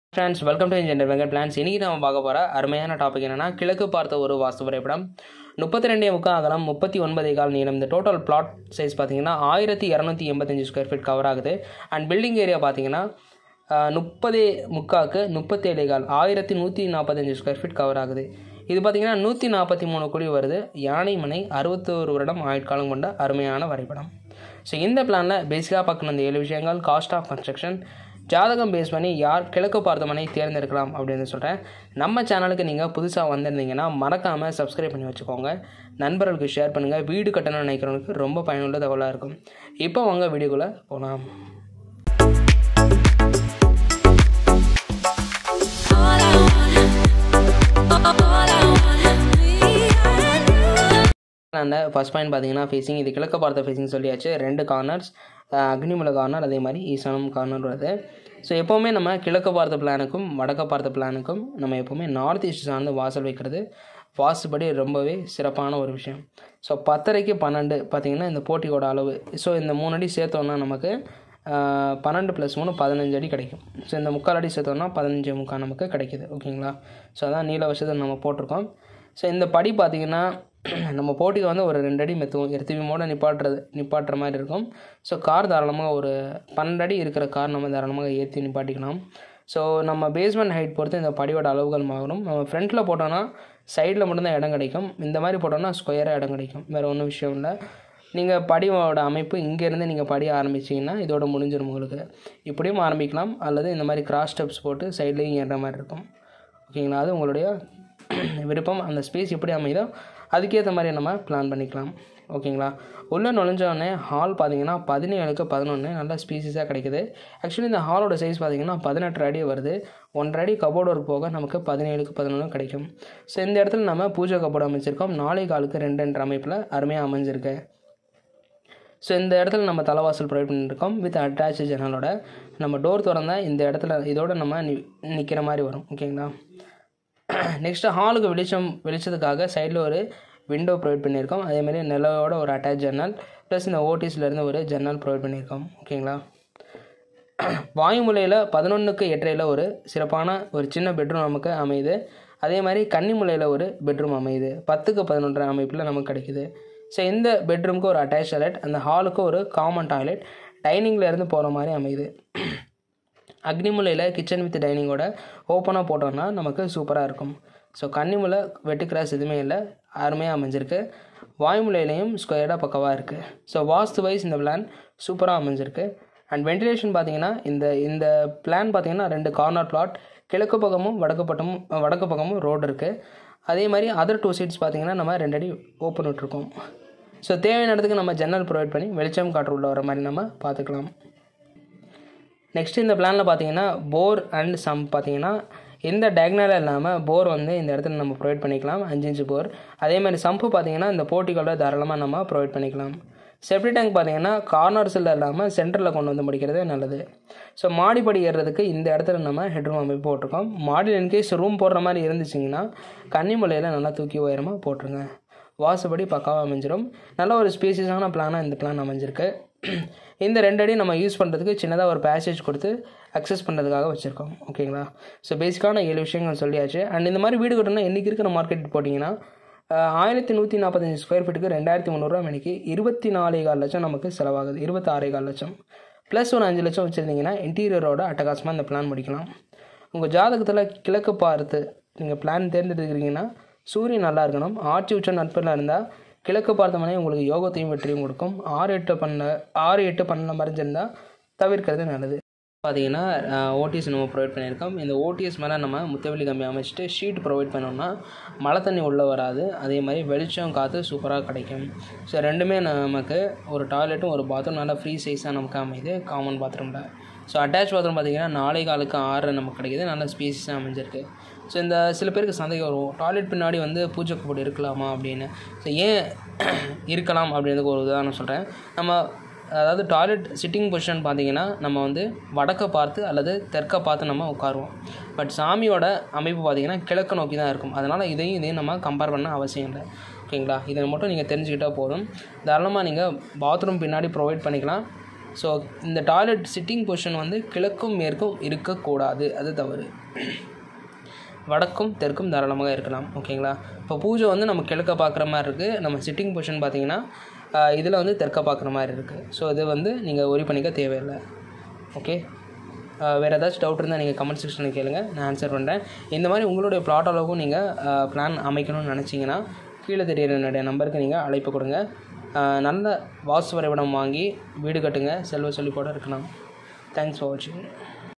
Friends welcome to engineer Venkat plans இன்றைக்கி நம்ம பார்க்க போகிற அருமையான டாபிக் என்னென்னா கிழக்கு பார்த்த ஒரு வாஸ்து வரைபடம் முப்பத்தி ரெண்டே முக்கால் அகலம் முப்பத்தி ஒன்பதே கால் நீளம் இந்த டோட்டல் பிளாட் சைஸ் பார்த்தீங்கன்னா ஆயிரத்தி இரநூத்தி எண்பத்தஞ்சு ஸ்கொயர் ஃபீட் கவர் ஆகுது அண்ட் பில்டிங் ஏரியா பார்த்தீங்கன்னா முப்பதே முக்காக்கு முப்பத்தேழு கால் ஆயிரத்தி நூற்றி நாற்பத்தஞ்சு ஸ்கொயர் ஃபீட் கவர் ஆகுது இது பார்த்தீங்கன்னா நூற்றி நாற்பத்தி மூணு கோடி வருது யானைமனை அறுபத்தோரு வருடம் ஆயுட்காலம் கொண்ட அருமையான வரைபடம் ஸோ இந்த பிளானில் பேசிக்காக பார்க்கணும் இந்த ஏழு விஷயங்கள் காஸ்ட் ஆஃப் கன்ஸ்ட்ரக்ஷன் ஜாதகம் பேஸ் பண்ணி யார் கிழக்கு பார்த்த மனை தேர்ந்தெடுக்கலாம் அப்படின்னு சொல்கிறேன் நம்ம சேனலுக்கு நீங்கள் புதுசாக வந்திருந்தீங்கன்னா மறக்காமல் சப்ஸ்கிரைப் பண்ணி வச்சுக்கோங்க நண்பர்களுக்கு ஷேர் பண்ணுங்கள் வீடு கட்டணும்னு நினைக்கிறவங்களுக்கு ரொம்ப பயனுள்ள தகவலாக இருக்கும் இப்போ வாங்க வீடியோக்குள்ளே போகலாம் All I want, all I want, me and you. அந்த ஃபஸ்ட் பாயிண்ட் பார்த்தீங்கன்னா ஃபேஸிங் இது கிழக்கு பார்த்த ஃபேஸிங் சொல்லியாச்சு ரெண்டு கார்னர்ஸ் அக்னிமலை கார்னர் அதே மாதிரி ஈசானம் கார்னர் வருது ஸோ எப்போவுமே நம்ம கிழக்கு பார்த்த பிளானுக்கும் வடக்க பார்த்த பிளானுக்கும் நம்ம எப்போவுமே நார்த் ஈஸ்ட் சார்ந்து வாசல் வைக்கிறது வாஸ்துபடி ரொம்பவே சிறப்பான ஒரு விஷயம் ஸோ பத்தரைக்கு பன்னெண்டு பார்த்தீங்கன்னா இந்த போட்டியோட அளவு ஸோ இந்த மூணு அடி சேர்த்தோன்னா நமக்கு ஆஹ், பன்னெண்டு ப்ளஸ் மூணு பதினஞ்சு அடி கிடைக்கும் ஸோ இந்த முக்கால் அடி சேர்த்தோன்னா பதினஞ்சு முக்கால் நமக்கு கிடைக்குது ஓகேங்களா ஸோ அதான் நீல வருஷத்தை நம்ம போட்டிருக்கோம் ஸோ இந்த படி பார்த்திங்கன்னா நம்ம போட்டிக்கு வந்து ஒரு ரெண்டு அடி மெத்துவோம் எர்த்திவிமோட நிப்பாட்டுறது நிப்பாட்டுற மாதிரி இருக்கும் ஸோ கார் தாராளமாக ஒரு பன்னெண்டு அடி இருக்கிற கார் நம்ம தாராளமாக ஏற்றி நிப்பாட்டிக்கலாம் ஸோ நம்ம பேஸ்மெண்ட் ஹைட் பொறுத்து இந்த படியோட அளவுகள் மாறும் நம்ம ஃப்ரண்ட்டில் போட்டோன்னா சைடில் மட்டும்தான் இடம் கிடைக்கும் இந்த மாதிரி போட்டோன்னா ஸ்கொயராக இடம் கிடைக்கும் வேறு ஒன்றும் விஷயம் இல்லை நீங்கள் படியோட அமைப்பு இங்கேருந்து நீங்கள் படி ஆரம்பிச்சிங்கன்னா இதோட முடிஞ்சிடும் உங்களுக்கு இப்படியும் ஆரம்பிக்கலாம் அல்லது இந்த மாதிரி கிராஸ் ஸ்டெப்ஸ் போட்டு சைட்லேயும் ஏறுற மாதிரி இருக்கும் ஓகேங்களா அது உங்களுடைய விருப்பம் அந்த ஸ்பேஸ் எப்படி அமையுதோ அதுக்கேற்ற மாதிரி நம்ம பிளான் பண்ணிக்கலாம் ஓகேங்களா உள்ளே நுழைஞ்சோடனே ஹால் பார்த்தீங்கன்னா பதினேழுக்கு பதினொன்று நல்ல ஸ்பீசிஸாக கிடைக்குது ஆக்சுவலி இந்த ஹாலோட சைஸ் பார்த்தீங்கன்னா பதினெட்டு அடி வருது ஒன்றரை அடி கபோர்டு ஒர்க் போக நமக்கு பதினேழுக்கு பதினொன்று கிடைக்கும் ஸோ இந்த இடத்துல நம்ம பூஜை கபோர்டு அமைச்சிருக்கோம் நாளை காலுக்கு ரெண்டு என்ற அமைப்பில் அருமையாக அமைஞ்சிருக்கு ஸோ இந்த இடத்துல நம்ம தலைவாசல் ப்ரொவைட் பண்ணியிருக்கோம் வித் அட்டாச் ஜன்னலோட நம்ம டோர் திறந்தா இந்த இடத்துல இதோட நம்ம நி நிற்கிற மாதிரி வரும் ஓகேங்களா நெக்ஸ்ட்டு ஹாலுக்கு வெளிச்சம் வெளிச்சத்துக்காக சைடில் ஒரு விண்டோ ப்ரொவைட் பண்ணியிருக்கோம் அதேமாதிரி நிலவோட ஒரு அட்டாச் ஜன்னல் ப்ளஸ் இந்த ஓடிஸ்லேருந்து ஒரு ஜன்னல் ப்ரொவைட் பண்ணியிருக்கோம் ஓகேங்களா வாயுமுலையில் பதினொன்றுக்கு எட்டரையில் ஒரு சிறப்பான ஒரு சின்ன பெட்ரூம் நமக்கு அமையுது அதே மாதிரி கன்னிமுலையில் ஒரு பெட்ரூம் அமையுது பத்துக்கு பதினொன்றரை அமைப்பில் நமக்கு கிடைக்குது ஸோ இந்த பெட்ரூமுக்கு ஒரு அட்டாச் டாய்லெட் அந்த ஹாலுக்கு ஒரு காமன் டாய்லெட் டைனிங்லேருந்து போகிற மாதிரி அமையுது அக்னிமுலையில் கிச்சன் வித் டைனிங்கோட ஓப்பனாக போட்டோம்னா நமக்கு சூப்பராக இருக்கும் ஸோ கன்னிமுலை வெட்டு கிராஸ் எதுவுமே இல்லை அருமையாக அமைஞ்சிருக்கு வாயுமுலையிலையும் ஸ்கொயர்டாக பக்கவாக இருக்குது ஸோ வாஸ்து வைஸ் இந்த பிளான் சூப்பராக அமைஞ்சிருக்கு அண்ட் வென்டிலேஷன் பார்த்தீங்கன்னா இந்த இந்த பிளான் பார்த்தீங்கன்னா ரெண்டு கார்னர் பிளாட் கிழக்கு பக்கமும் வடக்கு பக்கமும் வடக்கு பக்கமும் ரோடு இருக்குது அதே மாதிரி அதர் டூ சீட்ஸ் பார்த்தீங்கன்னா நம்ம ரெண்டு அடி ஓப்பன் விட்டுருக்கோம் ஸோ தேவையான இடத்துக்கு நம்ம ஜன்னல் ப்ரொவைட் பண்ணி வெளிச்சம் காற்று உள்ள வர மாதிரி நம்ம பார்த்துக்கலாம் நெக்ஸ்ட் இந்த பிளானில் பார்த்தீங்கன்னா போர் அண்ட் சம் பார்த்தீங்கன்னா எந்த டயக்னலாக இல்லாமல் போர் வந்து இந்த இடத்துல நம்ம ப்ரொவைட் பண்ணிக்கலாம் அஞ்சு இன்ச்சு போர் அதே மாதிரி சம்பு பார்த்தீங்கன்னா இந்த போர்ட்டிக்கோட தாராளமாக நம்ம ப்ரொவைட் பண்ணிக்கலாம் செப்டி டேங்க் பார்த்தீங்கன்னா கார்னர்ஸில் இல்லாமல் சென்டரில் கொண்டு வந்து முடிக்கிறது நல்லது ஸோ மாடிப்படி ஏறுறதுக்கு இந்த இடத்துல நம்ம ஹெட்ரூம் அமைப்பு போட்டிருக்கோம் மாடியில் இன்கேஸ் ரூம் போடுற மாதிரி இருந்துச்சிங்கன்னா கன்னிமலையில் நல்லா தூக்கி உயரமாக போட்டுருங்க வாசுபடி பக்காவாக அமைஞ்சிரும் நல்ல ஒரு ஸ்பேசியஸான பிளானாக இந்த பிளான் அமைஞ்சிருக்கு இந்த ரெண்டு அடி நம்ம யூஸ் பண்ணுறதுக்கு சின்னதாக ஒரு பேசேஜ் கொடுத்து அக்சஸ் பண்ணுறதுக்காக வச்சுருக்கோம் ஓகேங்களா ஸோ பேசிக்கான ஏழு விஷயங்கள் சொல்லியாச்சு அண்ட் இந்த மாதிரி வீடு கட்டணும் இன்றைக்கி இருக்கிற மார்க்கெட் போட்டிங்கன்னா ஆஹ், ஆயிரத்தி நூற்றி நாற்பத்தஞ்சு ஸ்கொயர் ஃபீட்டுக்கு ரெண்டாயிரத்தி முந்நூறுரூவா மணிக்கு இருபத்தி நாலே கால் லட்சம் நமக்கு செலவாகுது இருபத்தாறே கால் லட்சம் ப்ளஸ் ஒரு அஞ்சு லட்சம் வச்சுருந்தீங்கன்னா இன்டீரியரோட அட்டகாசமாக இந்த பிளான் முடிக்கலாம் உங்கள் ஜாதகத்தில் கிழக்கு பார்த்து நீங்கள் பிளான் தேர்ந்தெடுக்கிறீங்கன்னா சூரியன் நல்லா இருக்கணும் ஆட்சி உச்சம் நட்பில் இருந்தால் கிழக்கு பார்த்த மனை உங்களுக்கு யோகத்தையும் வெற்றியும் கொடுக்கும் ஆறு எட்டு பண்ண ஆறு எட்டு பண்ண மறைஞ்சிருந்தால் தவிர்க்கிறது நல்லது பார்த்தீங்கன்னா ஓடிஎஸ் நம்ம ப்ரொவைட் பண்ணியிருக்கோம் இந்த ஓடிஎஸ் மேலே நம்ம முத்தவெளி கம்பி அமைச்சிட்டு ஷீட் ப்ரொவைட் பண்ணோம்னா மழை தண்ணி உள்ளே வராது அதே மாதிரி வெளிச்சம் காற்று சூப்பராக கிடைக்கும் ஸோ ரெண்டுமே நமக்கு ஒரு டாய்லெட்டும் ஒரு பாத்ரூம் நல்லா ஃப்ரீ சைஸாக நமக்கு அமையுது காமன் பாத்ரூமில் ஸோ அட்டாச் பாத்ரூம் பார்த்தீங்கன்னா நாளை காலுக்கு ஆறு நமக்கு கிடைக்குது நல்ல ஸ்பேஸஸாக அமைஞ்சிருக்கு ஸோ இந்த சில பேருக்கு சந்தேகம் வரும் டாய்லெட் பின்னாடி வந்து பூஜை கபோர்டு இருக்கலாமா அப்படின்னு ஸோ ஏன் இருக்கலாம் அப்படின்றதுக்கு ஒரு உதாரணம் சொல்கிறேன் நம்ம அதாவது டாய்லெட் சிட்டிங் பொசிஷன் பார்த்தீங்கன்னா நம்ம வந்து வடக்க பார்த்து அல்லது தெற்க பார்த்து நம்ம உட்காருவோம் பட் சாமியோட அமைப்பு பார்த்தீங்கன்னா கிழக்கு நோக்கி தான் இருக்கும் அதனால் இதையும் இதையும் நம்ம கம்பேர் பண்ண அவசியம் இல்லை ஓகேங்களா இதை மட்டும் நீங்கள் தெரிஞ்சுக்கிட்டால் போதும் தாராளமாக நீங்கள் பாத்ரூம் பின்னாடி ப்ரொவைட் பண்ணிக்கலாம் ஸோ இந்த டாய்லெட் சிட்டிங் பொசிஷன் வந்து கிழக்கும் மேற்கும் இருக்கக்கூடாது அது தவறு வடக்கும் தெற்கும் தாராளமாக இருக்கலாம் ஓகேங்களா இப்போ பூஜை வந்து நம்ம கிழக்க பார்க்குற மாதிரி இருக்குது நம்ம சிட்டிங் பொசிஷன் பார்த்தீங்கன்னா இதில் வந்து தெற்க பார்க்குற மாதிரி இருக்குது ஸோ இது வந்து நீங்கள் ஒரி பண்ணிக்க தேவையில்லை ஓகே வேறு ஏதாச்சும் டவுட் இருந்தால் நீங்கள் கமெண்ட் செக்ஷனில் கேளுங்க நான் ஆன்சர் பண்ணுறேன் இந்த மாதிரி உங்களுடைய பிளாட் அளவுக்கும் நீங்கள் பிளான் அமைக்கணும்னு நினச்சிங்கன்னா கீழே தெரியிற என்னுடைய நம்பருக்கு நீங்கள் அழைப்பு கொடுங்க அஹ், நல்ல வாஸ்து வரைபடம் வாங்கி வீடு கட்டுங்க செல்வ செழிப்போடு இருக்கலாம் தேங்க்ஸ் ஃபார் வாட்சிங்